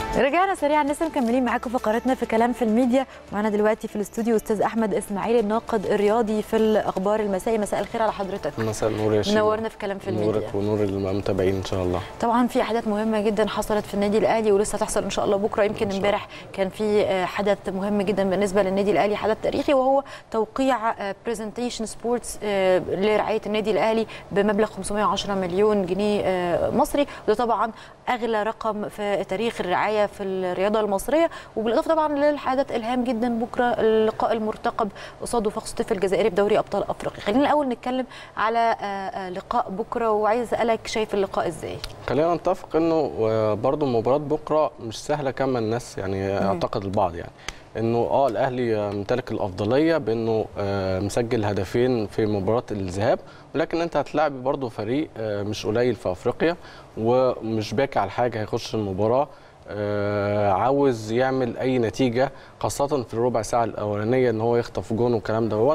رجعنا سريعا لسه مكملين معاكم فقراتنا في كلام في الميديا معانا دلوقتي في الاستوديو استاذ احمد اسماعيل الناقد الرياضي في الاخبار المسائي مساء الخير على حضرتك مساء النور يا شيخ منورنا في كلام في الميديا نورك ونور المتابعين ان شاء الله طبعا في احداث مهمه جدا حصلت في النادي الاهلي ولسه هتحصل ان شاء الله بكره يمكن إن شاء امبارح كان في آه، حدث مهم جدا بالنسبه للنادي الاهلي حدث تاريخي وهو توقيع برزنتيشن سبورتس لرعايه النادي الاهلي بمبلغ 510 مليون جنيه آه، مصري وده طبعا اغلى رقم في تاريخ الرعايه في الرياضه المصريه وبالاضافه طبعا للحدث الهام جدا بكره اللقاء المرتقب قصاد وفاق سطيف الجزائري بدوري ابطال افريقيا خلينا الاول نتكلم على آه، آه، لقاء بكره وعايز اسالك شايف اللقاء ازاي خلينا نتفق انه آه، برضو مباراه بكره مش سهله كما الناس يعني اعتقد البعض يعني انه اه الاهلي آه، ممتلك الافضليه بانه آه، مسجل هدفين في مباراه الذهاب ولكن انت هتلاعب برضو فريق آه، مش قليل في افريقيا ومش باكي على حاجه هيخش المباراه آه، عاوز يعمل اي نتيجه خاصه في الربع ساعه الاولانيه ان هو يخطف جون والكلام ده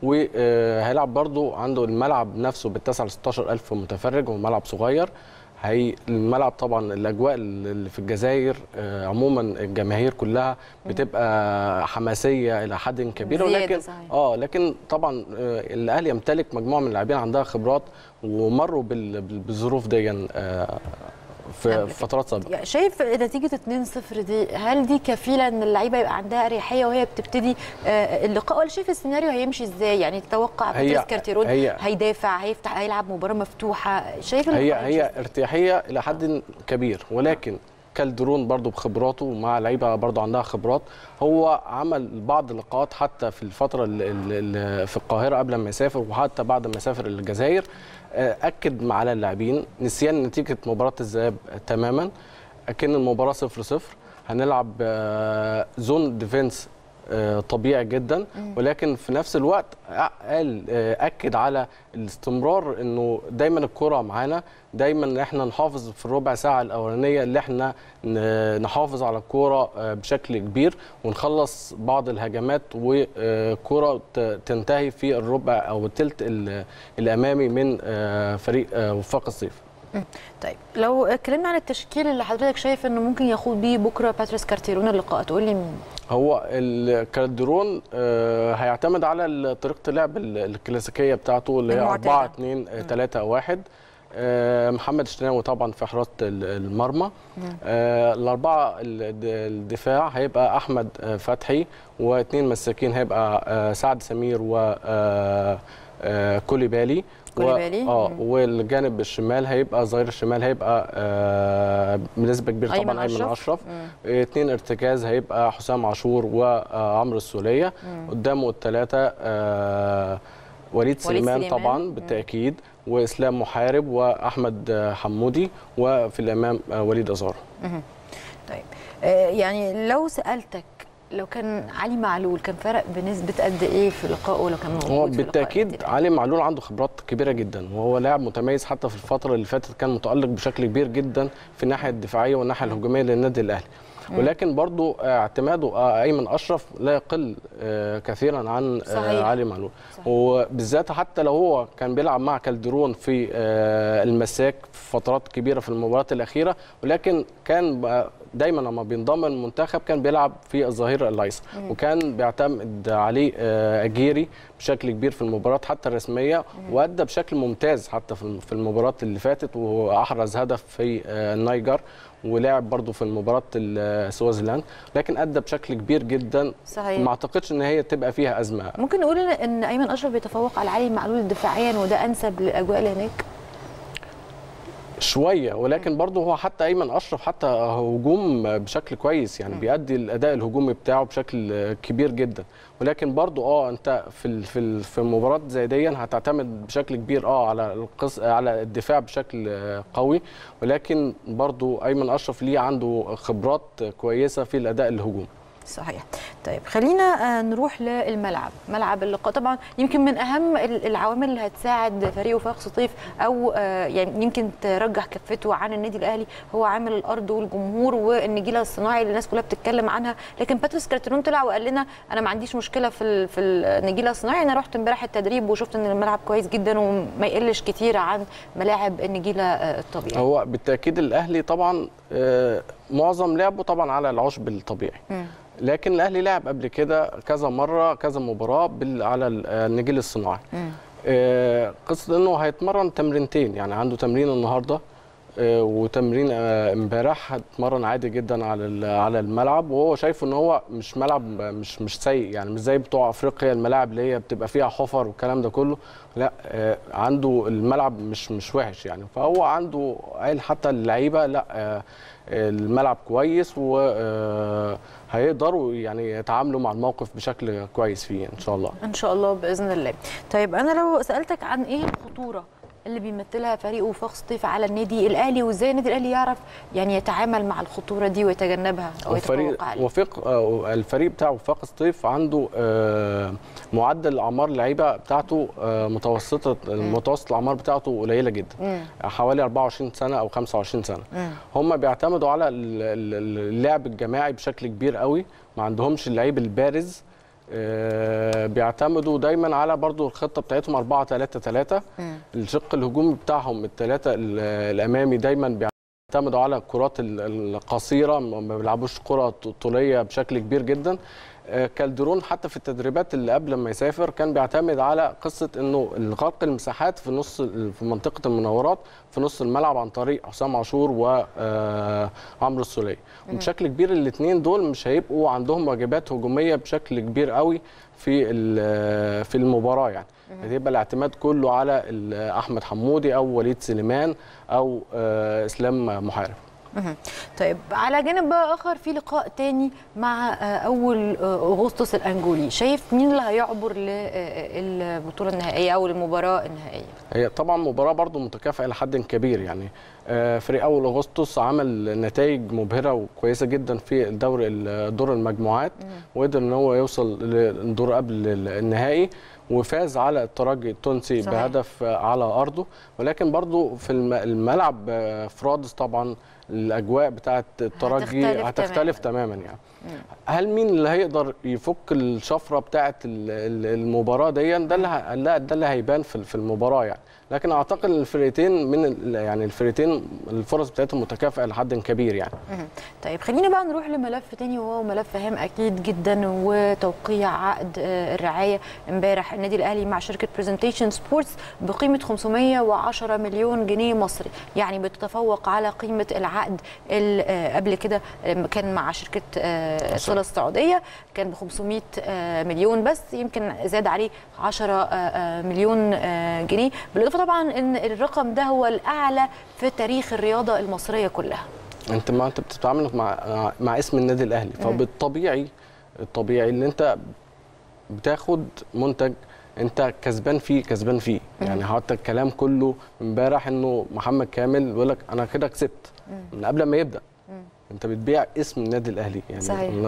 وهيلعب برضو عنده الملعب نفسه بالتسع ل 16000 متفرج هو ملعب صغير هي الملعب طبعا الاجواء اللي في الجزائر آه، عموما الجماهير كلها بتبقى حماسيه الى حد كبير زيادة ولكن صحيح. اه لكن طبعا آه، الاهلي يمتلك مجموعه من اللاعبين عندها خبرات ومروا بال- بال- بالظروف دي آه، في نعم. فترات سابقه يعني شايف نتيجه 2-0 دي هل دي كفيله ان اللعيبه يبقى عندها اريحيه وهي بتبتدي آه، اللقاء ولا شايف السيناريو هيمشي ازاي يعني تتوقع هي- باتريس كارتيرون هي- هيدافع هيفتح هيلعب مباراه مفتوحه شايف هي اللقاء هيمشي هي ارتياحيه الى حد كبير ولكن كالدرون برضو بخبراته مع لعيبه برضو عندها خبرات هو عمل بعض اللقاءات حتى في الفتره اللي اللي في القاهره قبل ما يسافر وحتى بعد ما يسافر الجزائر آه، اكد على اللاعبين نسيان نتيجه مباراه الذهاب تماما اكن المباراه 0 0 هنلعب آه، زون ديفنس آه، طبيعي جدا ولكن في نفس الوقت قال آه، اكد على الاستمرار انه دايما الكره معانا دايما احنا نحافظ في الربع ساعه الاولانيه اللي احنا ن- نحافظ على الكوره آه، بشكل كبير ونخلص بعض الهجمات وكره تنتهي في الربع او الثلث ال- الامامي من آه، فريق آه، وفاق الصيف طيب لو اتكلمنا عن التشكيل اللي حضرتك شايف انه ممكن يخوض بيه بكره باتريس كارتيرون اللقاء تقول لي مين هو الكالدرون آه، هيعتمد على ال- طريقه اللعب ال- الكلاسيكيه بتاعته اللي هي المعتادة. 4 2 3 1 آه، محمد الشناوي طبعا في حراسه ال- المرمى آه، الاربعه ال- الدفاع هيبقى احمد آه، فتحي واثنين مساكين هيبقى آه، سعد سمير و آه، آه، كوليبالي و- كوليبالي. اه مم. والجانب الشمال هيبقى ظهير الشمال هيبقى آه، بنسبه كبيره أيمن طبعا ايمن أشرف. اشرف مم. اثنين ارتكاز هيبقى حسام عاشور وعمرو السوليه قدامه الثلاثه آه وليد سليمان سليمان. طبعا مم. بالتاكيد واسلام محارب واحمد آه، حمودي وفي الامام آه، وليد ازارو طيب آه، يعني لو سالتك لو كان علي معلول كان فرق بنسبه قد ايه في لقائه لو كان موجود هو في لقاء بالتاكيد النادي علي معلول عنده خبرات كبيره جدا وهو لاعب متميز حتى في الفتره اللي فاتت كان متالق بشكل كبير جدا في الناحيه الدفاعيه والناحيه الهجوميه للنادي الاهلي ولكن برضو آه، اعتماده آه، ايمن اشرف لا يقل آه، كثيرا عن آه، صحيح. علي معلول صحيح. وبالذات حتى لو هو كان بيلعب مع كالدرون في آه، المساك في فترات كبيره في المباريات الاخيره ولكن كان بقى دايما لما بينضم المنتخب كان بيلعب في الظهير الايسر وكان بيعتمد عليه آه، اجيري بشكل كبير في المباريات حتى الرسميه وادى بشكل ممتاز حتى في في المباريات اللي فاتت واحرز هدف في آه، النيجر ولعب برضه في المباراه ال- سوازيلاند لكن ادى بشكل كبير جدا صحيح. ما اعتقدش ان هي تبقى فيها ازمه ممكن نقول إن- ان ايمن اشرف بيتفوق على علي معلول دفاعيا وده انسب للاجواء اللي هناك شويه ولكن برضه هو حتى ايمن اشرف حتى هجوم بشكل كويس يعني بيأدي الاداء الهجومي بتاعه بشكل كبير جدا ولكن برضه اه انت في ال- في ال- في مباراه زي دي هتعتمد بشكل كبير اه على القص على الدفاع بشكل آه، قوي ولكن برضه ايمن اشرف ليه عنده خبرات كويسه في الاداء الهجومي صحيح طيب خلينا آه، نروح للملعب ملعب اللقاء طبعا يمكن من اهم ال- العوامل اللي هتساعد فريق وفاق سطيف او آه، يعني يمكن ترجح كفته عن النادي الاهلي هو عامل الارض والجمهور والنجيله الصناعي اللي الناس كلها بتتكلم عنها لكن باتريس كارترون طلع وقال لنا انا ما عنديش مشكله في ال- في النجيله الصناعي انا رحت امبارح التدريب وشفت ان الملعب كويس جدا وما يقلش كتير عن ملاعب النجيله آه، الطبيعي هو بالتاكيد الاهلي طبعا آه، معظم لعبه طبعا على العشب الطبيعي مم. لكن الاهلي لعب قبل كده كذا مره كذا مباراه بال- على ال- النجيل الصناعي مم. آه، قصه انه هيتمرن تمرينتين يعني عنده تمرين النهارده آه، وتمرين آه، امبارح هتمرن عادي جدا على ال- على الملعب وهو شايف ان هو مش ملعب مش مش سيء يعني مش زي بتوع افريقيا الملاعب اللي هي بتبقى فيها حفر والكلام ده كله لا آه، عنده الملعب مش مش وحش يعني فهو عنده قال حتى اللعيبه لا آه، الملعب كويس وهيقدروا يعني يتعاملوا مع الموقف بشكل كويس فيه ان شاء الله ان شاء الله باذن الله طيب انا لو سالتك عن ايه الخطوره اللي بيمثلها فريق وفاق سطيف على النادي الاهلي وازاي النادي الاهلي يعرف يعني يتعامل مع الخطوره دي ويتجنبها او الفريق يتفوق عليها وفيق آه، الفريق بتاع وفاق سطيف عنده آه، معدل اعمار اللعيبه بتاعته آه، متوسطه متوسط الاعمار بتاعته قليله جدا مم. حوالي 24 سنه او 25 سنه مم. هم بيعتمدوا على ال- ال- اللعب الجماعي بشكل كبير قوي ما عندهمش اللعيب البارز آه، بيعتمدوا دايما على برضو الخطه بتاعتهم 4 3 3 مم. الشق الهجومي بتاعهم الثلاثه الامامي دايما بيعتمدوا على الكرات ال- القصيره ما ما بيلعبوش كره ط- طوليه بشكل كبير جدا آه، كالدرون حتى في التدريبات اللي قبل ما يسافر كان بيعتمد على قصه انه غلق المساحات في نص ال- في منطقه المناورات في نص الملعب عن طريق حسام عاشور وعمرو السوليه وبشكل كبير الاثنين دول مش هيبقوا عندهم واجبات هجوميه بشكل كبير قوي في ال- في المباراه يعني هيبقى الاعتماد كله على ال- احمد حمودي او وليد سليمان او آه، اسلام محارب مهم. طيب على جانب بقى اخر في لقاء تاني مع آه، اول آه، اغسطس الانجولي شايف مين اللي هيعبر للبطوله النهائيه او المباراه النهائيه هي طبعا مباراه برضو متكافئه لحد كبير يعني آه، فريق اول اغسطس عمل نتائج مبهره وكويسه جدا في الدوري ال- دور المجموعات وقدر ان هو يوصل للدور قبل النهائي وفاز على الترجي التونسي صحيح. بهدف آه، على ارضه ولكن برضو في الم- الملعب آه، في رادس طبعا الاجواء بتاعه الترجي هتختلف هتختلف تماما يعني هل مين اللي هيقدر يفك الشفره بتاعه ال- ال- المباراه دي ده اللي ه- لا ده اللي هيبان في في المباراه يعني لكن اعتقد ان الفرقتين من ال- يعني الفرقتين الفرص بتاعتهم متكافئه لحد كبير يعني مهم. طيب خلينا بقى نروح لملف تاني وهو ملف هام اكيد جدا وتوقيع عقد آه، الرعايه امبارح النادي الاهلي مع شركه برزنتيشن سبورتس بقيمه 510 مليون جنيه مصري يعني بتتفوق على قيمه العقد اللي آه، قبل كده لما كان مع شركه آه، صله السعوديه كان ب 500 آه، مليون بس يمكن زاد عليه 10 آه، آه، مليون آه، جنيه بالاضافه طبعا ان الرقم ده هو الاعلى في تاريخ الرياضه المصريه كلها انت ما انت بتتعامل مع مع اسم النادي الاهلي فبالطبيعي الطبيعي ان انت بتاخد منتج انت كسبان فيه كسبان فيه يعني حتى الكلام كله امبارح انه محمد كامل بيقول لك انا كده كسبت من قبل ما يبدا انت بتبيع اسم النادي الاهلي يعني صحيح.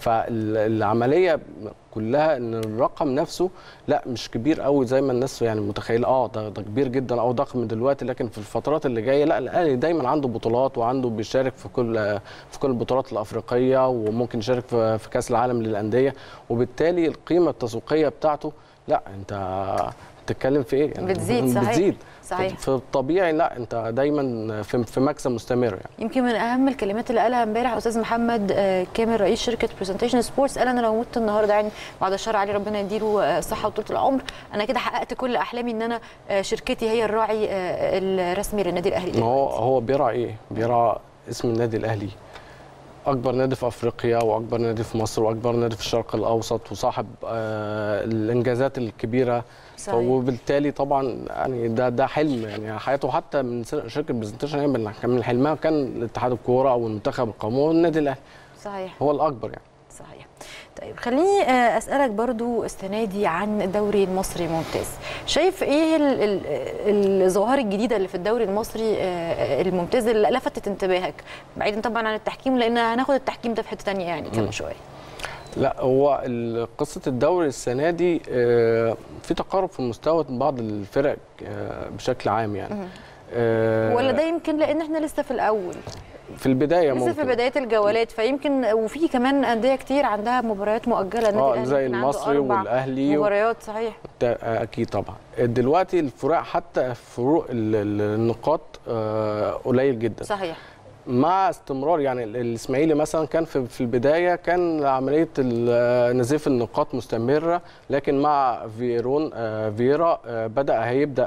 فالعمليه كلها ان الرقم نفسه لا مش كبير قوي زي ما الناس يعني متخيله اه ده, ده كبير جدا او ضخم دلوقتي لكن في الفترات اللي جايه لا الاهلي دايما عنده بطولات وعنده بيشارك في كل في كل البطولات الافريقيه وممكن يشارك في, في كاس العالم للانديه وبالتالي القيمه التسويقيه بتاعته لا انت بتتكلم في ايه يعني بتزيد صحيح. بتزيد صحيح. في الطبيعي لا انت دايما في, في مكسب مستمر يعني يمكن من اهم الكلمات اللي قالها امبارح استاذ محمد آه، كامل رئيس شركه برزنتيشن سبورتس قال انا لو مت النهارده يعني بعد الشر عليه ربنا يديله آه، الصحه وطول العمر انا كده حققت كل احلامي ان انا آه، شركتي هي الراعي آه، الرسمي للنادي الاهلي ما هو هو بيرعى ايه؟ بيرعى اسم النادي الاهلي اكبر نادي في افريقيا واكبر نادي في مصر واكبر نادي في الشرق الاوسط وصاحب آه الانجازات الكبيره صحيح. وبالتالي طبعا يعني ده ده حلم يعني حياته حتى من سر- شركه برزنتيشن هي من كان من حلمها كان اتحاد الكوره او المنتخب القومي والنادي الاهلي صحيح هو الاكبر يعني صحيح طيب خليني آه، اسالك برضو السنه دي عن الدوري المصري ممتاز شايف ايه ال- ال- الظواهر الجديده اللي في الدوري المصري آه، الممتاز اللي لفتت انتباهك بعيدا طبعا عن التحكيم لان هناخد التحكيم ده في حته تانية يعني كمان شويه لا هو ال- قصه الدوري السنه دي آه، في تقارب في مستوى بعض الفرق آه، بشكل عام يعني آه، ولا ده يمكن لان احنا لسه في الاول في البدايه لسه ممكن في بدايه الجولات فيمكن وفي كمان انديه كتير عندها مباريات مؤجله النادي اه الأهلي زي يمكن عنده المصري أربع والاهلي و... مباريات صحيح ده اكيد طبعا دلوقتي الفروق حتى فروق ال- ال- النقاط آه، قليل جدا صحيح مع استمرار يعني ال- الاسماعيلي مثلا كان في في البدايه كان عمليه ال- نزيف النقاط مستمره لكن مع فيرون آه، فيرا آه، بدا هيبدا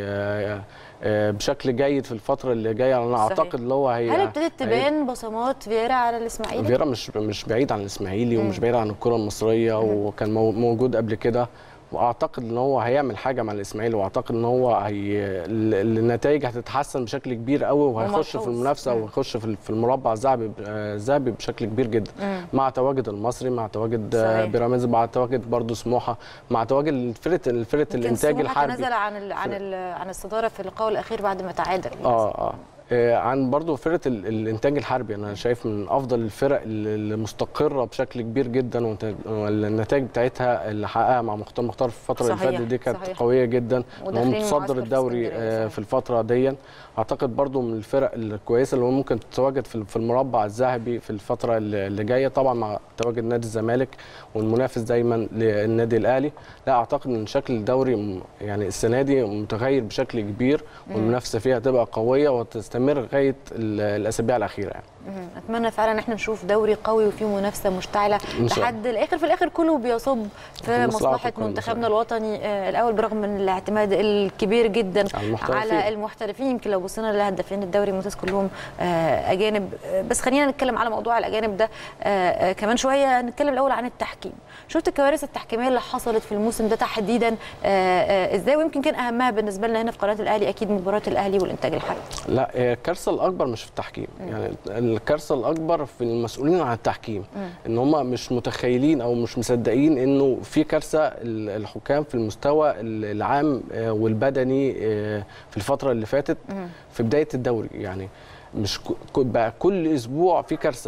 ي- آه، بشكل جيد في الفتره اللي جايه انا صحيح. اعتقد اللي هو هي هل ابتدت هي- تبان بصمات فييرا على الاسماعيلي؟ فيرا مش مش بعيد عن الاسماعيلي ومش بعيد عن الكره المصريه وكان مو- موجود قبل كده واعتقد ان هو هيعمل حاجه مع الاسماعيلي واعتقد ان هو هي ال- النتائج هتتحسن بشكل كبير قوي وهيخش في وملحوظ. المنافسه مم. ويخش في في المربع الذهبي آه، الذهبي بشكل كبير جدا مم. مع تواجد المصري مع تواجد آه، صحيح. بيراميدز مع تواجد برضه سموحه مع تواجد فرقه فرقه يمكن الانتاج سموحة الحربي تنازل عن ال عن ال عن الصداره في اللقاء الاخير بعد ما تعادل اه اه آه، عن برضو فرقه ال- الانتاج الحربي انا شايف من افضل الفرق ال- المستقره بشكل كبير جدا وت- والنتائج بتاعتها اللي حققها مع مختار مختار في الفتره اللي صحيح، فاتت دي كانت صحيح. قويه جدا ان هو وداخلين معسكر متصدر في الدوري اسكندرية، آه، صحيح. في الفتره دي اعتقد برضو من الفرق الكويسه اللي هو ممكن تتواجد في في المربع الذهبي في الفتره اللي اللي جايه طبعا مع تواجد نادي الزمالك والمنافس دايما للنادي الاهلي لا اعتقد ان شكل الدوري م- يعني السنه دي متغير بشكل كبير والمنافسه فيها تبقى قويه وتستمر لغايه ال- الاسابيع الاخيره يعني مم. اتمنى فعلا ان احنا نشوف دوري قوي وفيه منافسه مشتعله إن شاء الله. لحد الاخر في الاخر كله بيصب في في مصلحة مصلحه الكل، منتخبنا صحيح. الوطني آه، الاول برغم من الاعتماد الكبير جدا على المحترفين. على المحترفين يمكن لو بصينا لهدافين الدوري الممتاز كلهم آه، اجانب آه، بس خلينا نتكلم على موضوع الاجانب ده آه، آه، كمان شويه نتكلم الاول عن التحكيم شفت الكوارث التحكيميه اللي حصلت في الموسم ده تحديدا آه، آه، ازاي ويمكن كان اهمها بالنسبه لنا هنا في قناه الاهلي اكيد مباراه الاهلي والانتاج الحربي لا هي الكارثه الاكبر مش في التحكيم يعني الكارثه الاكبر في المسؤولين عن التحكيم ان هم مش متخيلين او مش مصدقين انه في كارثه ال- الحكام في المستوى ال- العام آه، والبدني آه، في الفتره اللي فاتت في بدايه الدوري يعني مش ك- ك- بقى كل اسبوع في كارثه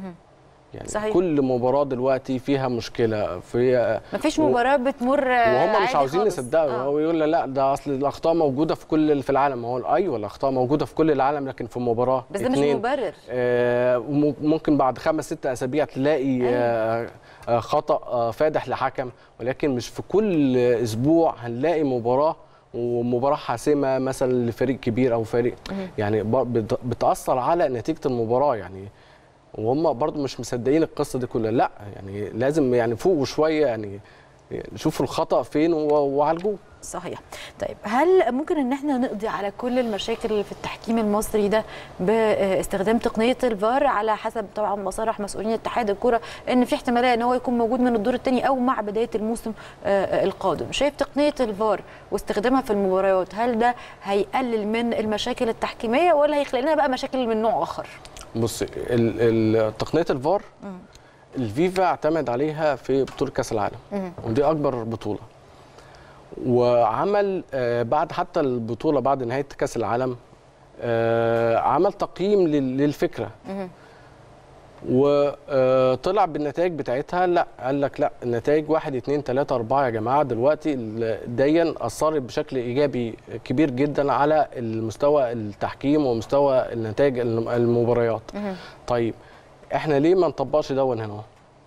يعني صحيح. كل مباراه دلوقتي فيها مشكله في مفيش و- مباراه بتمر آه، وهم مش عادي عاوزين خالص. يصدقوا آه. هو يقول لا ده اصل الاخطاء موجوده في كل في العالم هو ايوه الاخطاء موجوده في كل العالم لكن في مباراه بس ده مش اتنين مبرر آه، وم- ممكن بعد خمس ست اسابيع تلاقي آه، آه، خطا آه، فادح لحكم ولكن مش في كل اسبوع هنلاقي مباراه ومباراه حاسمه مثلا لفريق كبير او فريق يعني ب- بت- بتاثر على نتيجه المباراه يعني وهم برضو مش مصدقين القصه دي كلها لا يعني لازم يعني فوقوا شويه يعني شوفوا الخطا فين و- وعالجوه صحيح طيب هل ممكن ان احنا نقضي على كل المشاكل اللي في التحكيم المصري ده باستخدام تقنيه الفار على حسب طبعا ما صرح مسؤولين اتحاد الكره ان في احتماليه ان هو يكون موجود من الدور الثاني او مع بدايه الموسم آه، القادم شايف تقنيه الفار واستخدامها في المباريات هل ده هيقلل من المشاكل التحكيميه ولا هيخلق لنا بقى مشاكل من نوع اخر بصي ال- ال- تقنيه الفار الفيفا اعتمد عليها في بطوله كاس العالم ودي اكبر بطوله وعمل آه، بعد حتى البطوله بعد نهايه كاس العالم آه، عمل تقييم لل- للفكره وطلع بالنتائج بتاعتها لا قال لك لا النتائج واحد اتنين تلاته اربعه يا جماعه دلوقتي ال- ديا اثرت بشكل ايجابي كبير جدا على المستوى التحكيم ومستوى النتائج الم- المباريات طيب احنا ليه ما نطبقش دون هنا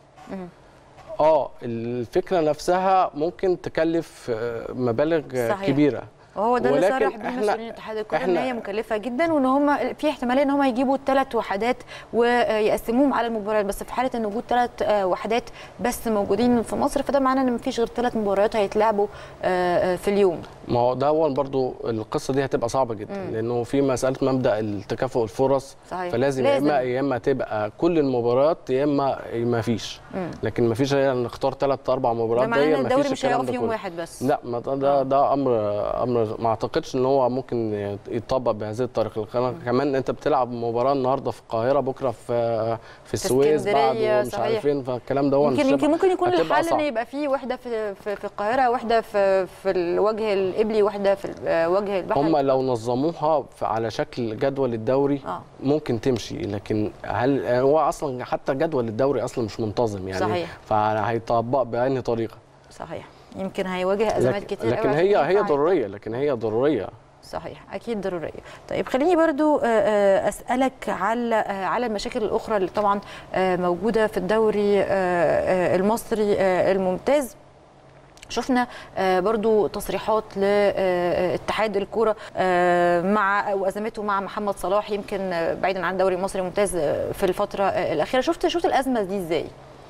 اه الفكره نفسها ممكن تكلف آه، مبالغ آه، صحيح. كبيره وهو ده اللي ولكن صرح بيه إحنا- مسؤولين اتحاد الكره ان إحنا- هي مكلفه جدا وان هم في احتماليه ان هم يجيبوا ثلاث وحدات ويقسموهم على المباريات بس في حاله ان وجود ثلاث وحدات بس موجودين في مصر فده معناه ان مفيش غير ثلاث مباريات هيتلعبوا آه، آه، في اليوم ما هو ده هو برضو القصه دي هتبقى صعبه جدا لانه في مساله مبدا التكافؤ الفرص صحيح. فلازم يا لازم. اما يا اما تبقى كل المباريات يا اما ما فيش لكن ما فيش نختار ثلاث اربع ده مباريات معناه دي ان ما الدوري فيش مش الكلام هيقف ده يوم كله. واحد بس لا ما ده ده, ده امر امر ما اعتقدش ان هو ممكن يتطبق بهذه الطريقه كمان- كمان انت بتلعب مباراه النهارده في القاهره بكره في في السويس بعد اسكندرية، ومش صحيح. عارف فين فالكلام ده هو يمكن مش يمكن هيبقى- ممكن يكون هتبقى الحل صعب. ان يبقى في واحده في في, في القاهره واحده في في الوجه القبلي واحده في الوجه البحري هم لو نظموها في- على شكل جدول الدوري آه. ممكن تمشي لكن هل هو اصلا حتى جدول الدوري اصلا مش منتظم يعني صحيح. فهيطبق بانهي طريقه صحيح يمكن هيواجه ازمات لكن, كتير لكن قوي هي عشان هي ينفع ضروريه لكن هي ضروريه صحيح اكيد ضروريه طيب خليني برضو آه، آه، اسالك على آه، على المشاكل الاخرى اللي طبعا آه، موجوده في الدوري آه، آه، المصري آه، الممتاز شفنا آه، برضو تصريحات لاتحاد الكوره آه، مع وازمته مع محمد صلاح يمكن آه، بعيدا عن الدوري المصري الممتاز آه، في الفتره آه، الاخيره شفت شفت الازمه دي ازاي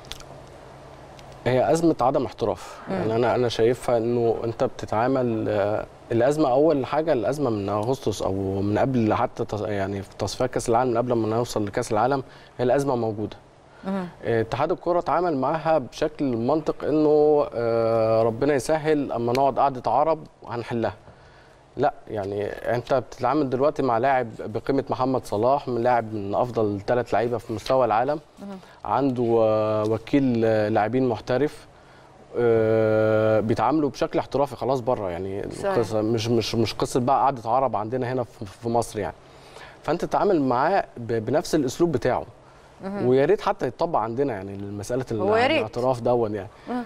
هي ازمه عدم احتراف يعني انا انا شايفها انه انت بتتعامل آه، الازمه اول حاجه الازمه من اغسطس او من قبل حتى تص- يعني في تصفيات كاس العالم من قبل ما نوصل لكاس العالم هي الازمه موجوده آه، اتحاد الكره اتعامل معاها بشكل منطق انه آه، ربنا يسهل اما نقعد قعده عرب وهنحلها لا يعني انت بتتعامل دلوقتي مع لاعب بقيمه محمد صلاح من لاعب من افضل ثلاث لعيبه في مستوى العالم عنده آه، وكيل آه، لاعبين محترف آه، بيتعاملوا بشكل احترافي خلاص بره يعني صحيح. القصه مش مش مش قصه بقى قعده عرب عندنا هنا في في مصر يعني فانت تتعامل معاه ب- بنفس الاسلوب بتاعه ويا ريت حتى يتطبق عندنا يعني مساله هو يا ريت. الاعتراف دون يعني مم.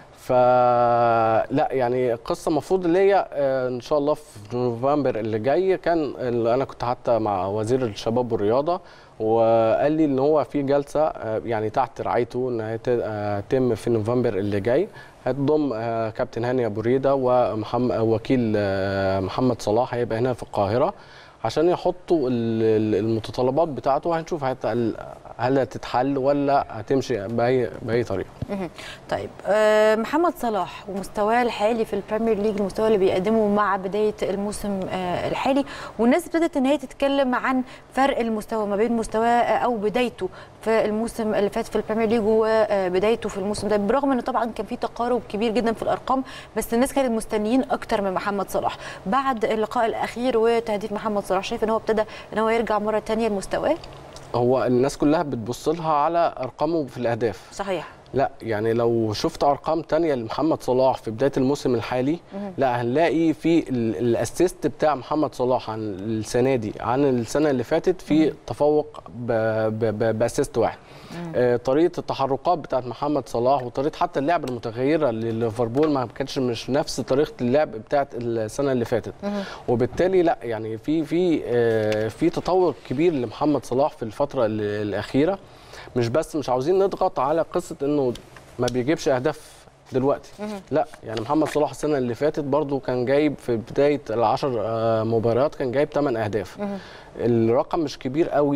فلا يعني القصه المفروض اللي هي آه، ان شاء الله في نوفمبر اللي جاي كان اللي انا كنت حتى مع وزير الشباب والرياضه وقال لي ان هو في جلسه آه، يعني تحت رعايته ان هي ت- آه، تتم في نوفمبر اللي جاي هتضم آه، كابتن هاني ابو ريده ومحمد وكيل آه، محمد صلاح هيبقى هنا في القاهره عشان يحطوا ال- ال- المتطلبات بتاعته وهنشوف هت- هل هتتحل ولا هتمشي باي باي طريقه مهم. طيب آه، محمد صلاح ومستواه الحالي في البريمير ليج المستوى اللي بيقدمه مع بدايه الموسم آه، الحالي والناس ابتدت ان هي تتكلم عن فرق المستوى ما بين مستواه آه، او بدايته في الموسم اللي فات في البريمير ليج وبدايته في الموسم ده برغم ان طبعا كان في تقارب كبير جدا في الارقام بس الناس كانت مستنيين اكتر من محمد صلاح بعد اللقاء الاخير وتهديد محمد صلاح شايف ان هو ابتدى ان هو يرجع مره ثانيه لمستواه هو الناس كلها بتبص لها على ارقامه في الاهداف صحيح لا يعني لو شفت ارقام تانية لمحمد صلاح في بدايه الموسم الحالي لا هنلاقي في ال- الاسيست بتاع محمد صلاح عن السنه دي عن السنه اللي فاتت في تفوق ب- ب- ب- باسيست واحد آه، طريقه التحركات بتاعت محمد صلاح وطريقه حتى اللعب المتغيره لليفربول ما كانتش مش نفس طريقه اللعب بتاعت السنه اللي فاتت وبالتالي لا يعني في في آه، في تطور كبير لمحمد صلاح في الفتره ال- الاخيره مش بس مش عاوزين نضغط على قصه انه ما بيجيبش اهداف دلوقتي لا يعني محمد صلاح السنه اللي فاتت برضو كان جايب في بدايه العشر آه، مباريات كان جايب 8 اهداف الرقم مش كبير قوي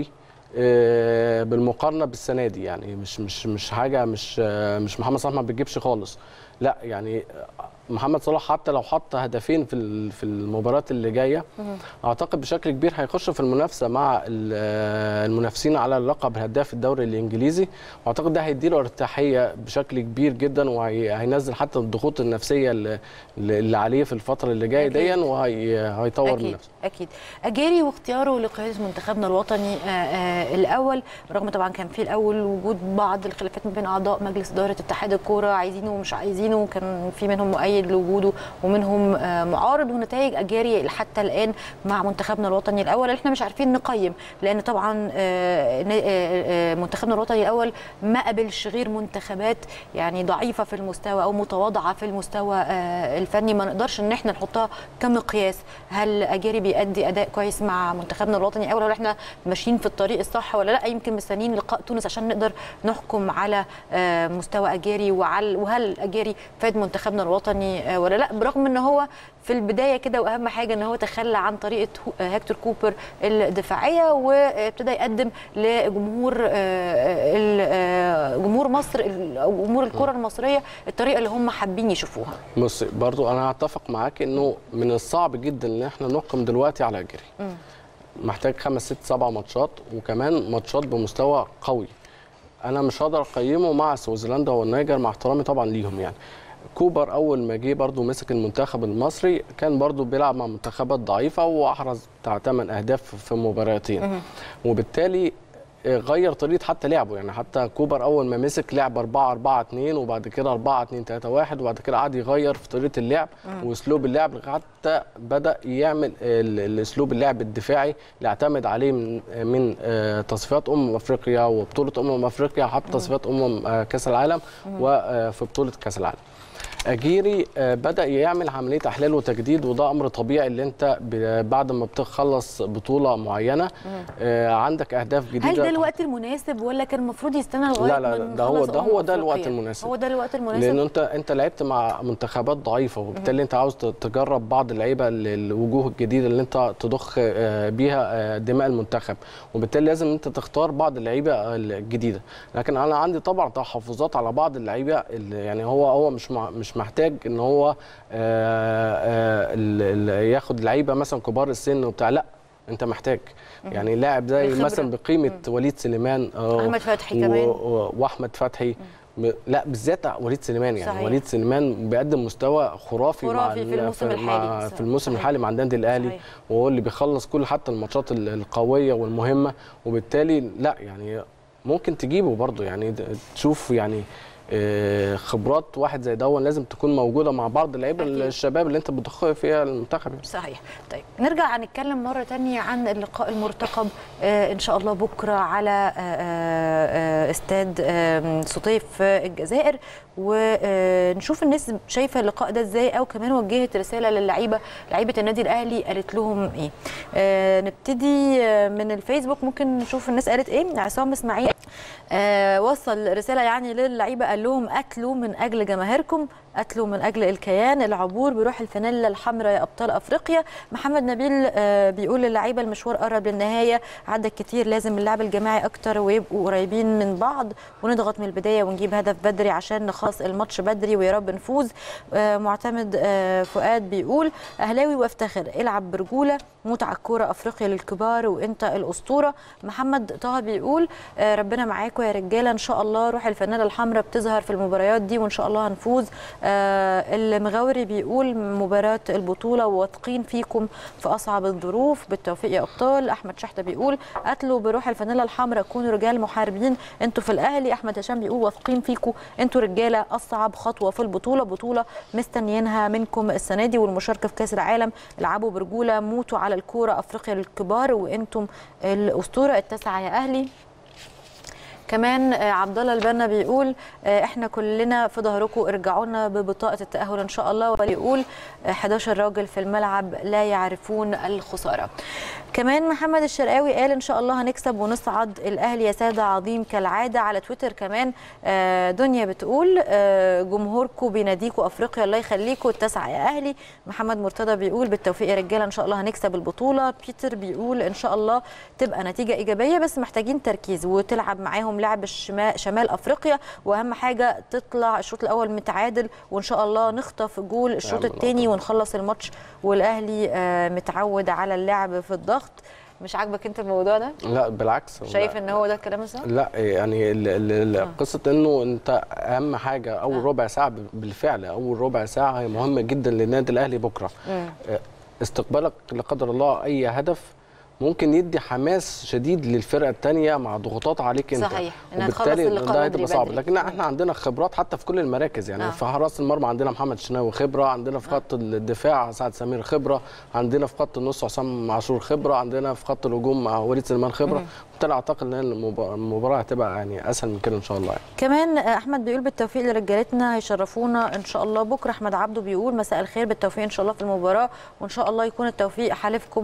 آه، بالمقارنه بالسنه دي يعني مش مش مش حاجه مش آه، مش محمد صلاح ما بيجيبش خالص لا يعني محمد صلاح حتى لو حط هدفين في ال- في المباريات اللي جايه اعتقد بشكل كبير هيخش في المنافسه مع ال- آه، المنافسين على اللقب هداف الدوري الانجليزي واعتقد ده هيديله ارتياحيه بشكل كبير جدا وهينزل حتى الضغوط النفسيه اللي, اللي عليه في الفتره اللي جايه أكيد. ديا وهيطور من اكيد نفسه اكيد اجاري واختياره لقياده منتخبنا الوطني آه، آه، الاول رغم طبعا كان في الاول وجود بعض الخلافات ما بين اعضاء مجلس اداره اتحاد الكوره عايزينه ومش عايزينه كان في منهم مؤيد لوجوده ومنهم آه، معارض ونتائج اجاري حتى الان مع منتخبنا الوطني الاول احنا مش عارفين نقيم لان طبعا آه، ن- آه، آه، منتخبنا الوطني الاول ما قابلش غير منتخبات يعني ضعيفه في المستوى او متواضعه في المستوى آه، الفني ما نقدرش ان احنا نحطها كمقياس هل اجاري بيأدي اداء كويس مع منتخبنا الوطني الاول ولا احنا ماشيين في الطريق الصح ولا لا يمكن مستنيين لقاء تونس عشان نقدر نحكم على آه، مستوى اجاري وعل وهل اجاري فاد منتخبنا الوطني آه، ولا لا برغم ان هو في البدايه كده واهم حاجه ان هو تخلى عن طريقه هو- آه، هيكتور كوبر الدفاعيه وابتدى يقدم لجمهور آه، ال- آه، جمهور مصر ال- او جمهور الكره المصريه الطريقه اللي هم حابين يشوفوها بص برضو انا هتفق معاك انه من الصعب جدا ان احنا نحكم دلوقتي على اجري محتاج خمس ست سبع ماتشات وكمان ماتشات بمستوى قوي انا مش هقدر اقيمه مع سويسرلندا والنيجر مع احترامي طبعا ليهم يعني كوبر اول ما جه برضو مسك المنتخب المصري كان برضو بيلعب مع منتخبات ضعيفه واحرز بتاع 8 اهداف في مباراتين وبالتالي غير طريقه حتى لعبه يعني حتى كوبر اول ما مسك لعب 4 4 2 وبعد كده 4 2 3 1 وبعد كده قعد يغير في طريقه اللعب واسلوب اللعب حتى بدا يعمل ال- الاسلوب اللعب الدفاعي اللي اعتمد عليه من من آه، تصفيات امم افريقيا وبطوله امم افريقيا حتى تصفيات امم آه، كاس العالم وفي بطوله كاس العالم اجيري آه، بدا يعمل عمليه احلال وتجديد وده امر طبيعي اللي انت ب- بعد ما بتخلص بطوله معينه آه، عندك اهداف جديده هل ده الوقت المناسب ولا كان المفروض يستنى لغايه لا، لا، ما ده هو- نخلص ده أمم هو ده الوقت أفريقيا؟ المناسب. هو ده الوقت المناسب لان انت انت لعبت مع منتخبات ضعيفه وبالتالي انت عاوز تجرب بعض اللعيبه ال- الوجوه الجديده اللي انت تضخ آه، بيها آه، دماء المنتخب وبالتالي لازم انت تختار بعض اللعيبه الجديده لكن انا عندي طبعا تحفظات على بعض اللعيبه اللي يعني هو هو مش مع- مش محتاج ان هو آه، آه، ال- ال- ياخد لعيبه مثلا كبار السن وبتاع لا انت محتاج يعني لاعب زي الخبرة. مثلا بقيمه وليد سليمان آه، أحمد فتحي و- كمان. و- واحمد فتحي م- لا بالذات وليد سليمان يعني صحيح. وليد سليمان بيقدم مستوى خرافي, مع خرافي في ال- الموسم مع الحالي. في الموسم صحيح. الحالي مع النادي الاهلي صحيح. وهو اللي بيخلص كل حتى الماتشات ال- القويه والمهمه وبالتالي لا يعني ممكن تجيبه برضه يعني د- تشوف يعني آه، خبرات واحد زي دون لازم تكون موجوده مع بعض اللعيبه أكيد. الشباب اللي انت بتضخ فيها المنتخب يعني. صحيح طيب نرجع نتكلم مرة تانية عن اللقاء المرتقب آه إن شاء الله بكرة على آه آه استاد آه سطيف في الجزائر ونشوف الناس شايفة اللقاء ده إزاي أو كمان وجهت رسالة للعيبة لعيبة النادي الأهلي قالت لهم إيه آه نبتدي آه، من الفيسبوك ممكن نشوف الناس قالت إيه عصام إسماعيل آه وصل رسالة يعني للعيبة قال لهم قتلوا من أجل جماهيركم قتلوا من أجل الكيان العبور بروح الفانيلا الحمراء يا أبطال أفريقيا محمد نبيل آه بيقول للعيبة المشوار قرب للنهاية عدى كتير لازم اللعب الجماعي أكتر ويبقوا قريبين من بعض ونضغط من البداية ونجيب هدف بدري عشان نخلص الماتش بدري ويا رب نفوز آه معتمد آه فؤاد بيقول أهلاوي وافتخر العب برجولة موت على الكورة أفريقيا للكبار وأنت الأسطورة محمد طه بيقول آه ربنا معاكم يا رجالة إن شاء الله روح الفانيلا الحمراء بتظهر في المباريات دي وإن شاء الله هنفوز آه المغاوري بيقول مباراة البطولة واثقين فيكم في أصعب الظروف بالتوفيق يا أبطال أحمد شحتة بيقول قتلوا بروح الفانيلا الحمراء كونوا رجال محاربين أنتوا في الأهلي أحمد هشام بيقول واثقين فيكم أنتوا رجالة أصعب خطوة في البطولة بطولة مستنيينها منكم السنة دي والمشاركة في كأس العالم العبوا برجولة موتوا على الكورة أفريقيا للكبار وأنتم الأسطورة التاسعة يا أهلي كمان آه، عبد الله البنا بيقول آه، احنا كلنا في ظهركم ارجعوا لنا ببطاقه التاهل ان شاء الله ويقول آه، 11 راجل في الملعب لا يعرفون الخساره كمان محمد الشرقاوي قال ان شاء الله هنكسب ونصعد الاهلي يا ساده عظيم كالعاده على تويتر كمان آه، دنيا بتقول آه، جمهوركم بيناديكوا افريقيا الله يخليكم التاسعه يا اهلي محمد مرتضى بيقول بالتوفيق يا رجاله ان شاء الله هنكسب البطوله بيتر بيقول ان شاء الله تبقى نتيجه ايجابيه بس محتاجين تركيز وتلعب معاهم لعب الشمال شمال افريقيا واهم حاجه تطلع الشوط الاول متعادل وان شاء الله نخطف جول الشوط نعم، الثاني ونخلص الماتش والاهلي آه، متعود على اللعب في الضغط مش عاجبك انت الموضوع ده لا بالعكس شايف لا. ان هو ده الكلام الصح لا يعني ال- ال- ال- قصه انه انت اهم حاجه اول آه. ربع ساعه بالفعل اول ربع ساعه هي مهمه جدا للنادي الاهلي بكره مم. آه، استقبالك لا قدر الله اي هدف ممكن يدي حماس شديد للفرقه الثانيه مع ضغوطات عليك انت صحيح، إنها تخلص وبالتالي اللقاء ده بدري هيبقى صعب بدري. لكن احنا عندنا خبرات حتى في كل المراكز يعني آه. آه. في حراس المرمى عندنا محمد شناوي خبره عندنا في خط الدفاع سعد سمير خبره عندنا في خط النص حسام عاشور خبره عندنا في خط الهجوم مع وليد سليمان خبره وبالتالي اعتقد ان المبا- المباراه هتبقى يعني اسهل من كده ان شاء الله يعني. كمان احمد بيقول بالتوفيق لرجالتنا هيشرفونا ان شاء الله بكره احمد عبده بيقول مساء الخير بالتوفيق ان شاء الله في المباراه وان شاء الله يكون التوفيق حالفكم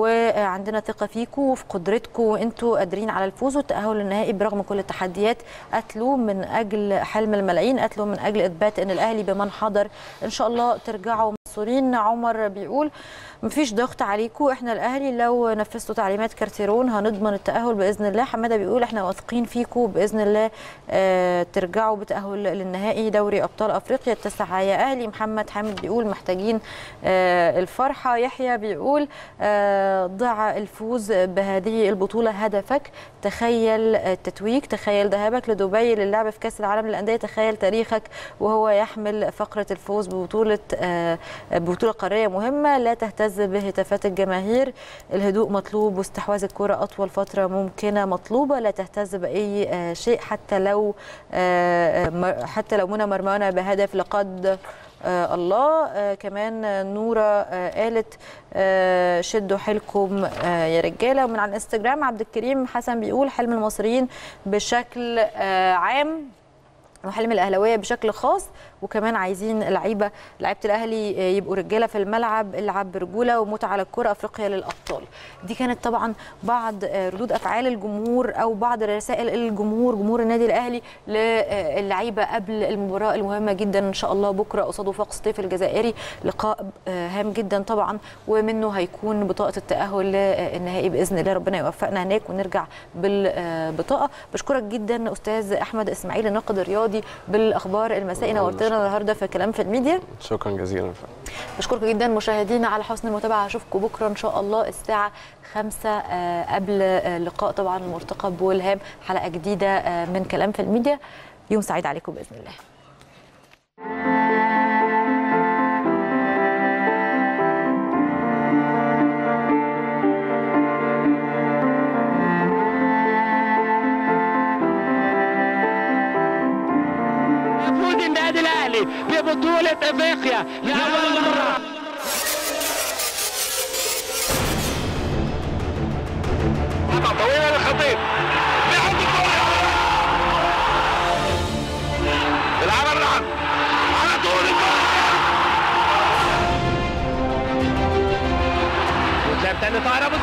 وعندنا ثقه فيكم وفي قدرتكم وانتوا قادرين على الفوز والتاهل للنهائي برغم كل التحديات قتلوا من اجل حلم الملايين قتلوا من اجل اثبات ان الاهلي بمن حضر ان شاء الله ترجعوا منصورين عمر بيقول مفيش ضغط عليكم احنا الاهلي لو نفذتوا تعليمات كارتيرون هنضمن التاهل باذن الله حماده بيقول احنا واثقين فيكم باذن الله آه ترجعوا بتاهل للنهائي دوري ابطال افريقيا التاسعه يا اهلي محمد حامد بيقول محتاجين آه الفرحه يحيى بيقول آه ضع الفوز بهذه البطوله هدفك تخيل التتويج تخيل ذهابك لدبي للعب في كاس العالم للانديه تخيل تاريخك وهو يحمل فقره الفوز ببطوله آه ببطوله قاريه مهمه لا تهتز بهتافات الجماهير الهدوء مطلوب واستحواذ الكره اطول فتره ممكنه مطلوبه لا تهتز باي آه شيء حتى لو آه مر- حتى لو منى مرمانه بهدف لقد آه الله آه كمان آه، نوره آه قالت آه شدوا حيلكم آه يا رجاله ومن على الانستجرام عبد الكريم حسن بيقول حلم المصريين بشكل آه عام وحلم الاهلاويه بشكل خاص وكمان عايزين لعيبه لعيبه الاهلي يبقوا رجاله في الملعب العب برجوله وموت على الكره افريقيا للابطال دي كانت طبعا بعض ردود افعال الجمهور او بعض رسائل الجمهور جمهور النادي الاهلي للعيبه قبل المباراه المهمه جدا ان شاء الله بكره قصاد وفاق سطيف الجزائري لقاء هام جدا طبعا ومنه هيكون بطاقه التاهل للنهائي باذن الله ربنا يوفقنا هناك ونرجع بالبطاقه بشكرك جدا استاذ احمد اسماعيل الناقد الرياضي بالاخبار المسائي نورتنا النهارده في كلام في الميديا شكرا جزيلا بشكركم جدا مشاهدينا على حسن المتابعه هشوفكم بكره ان شاء الله الساعه 5 قبل لقاء طبعا المرتقب والهام حلقه جديده من كلام في الميديا يوم سعيد عليكم باذن الله يفوز النادي الاهلي ببطوله افريقيا لاول مره طويله للخطيب العمل العب على طول وسام تاني طاهر ابو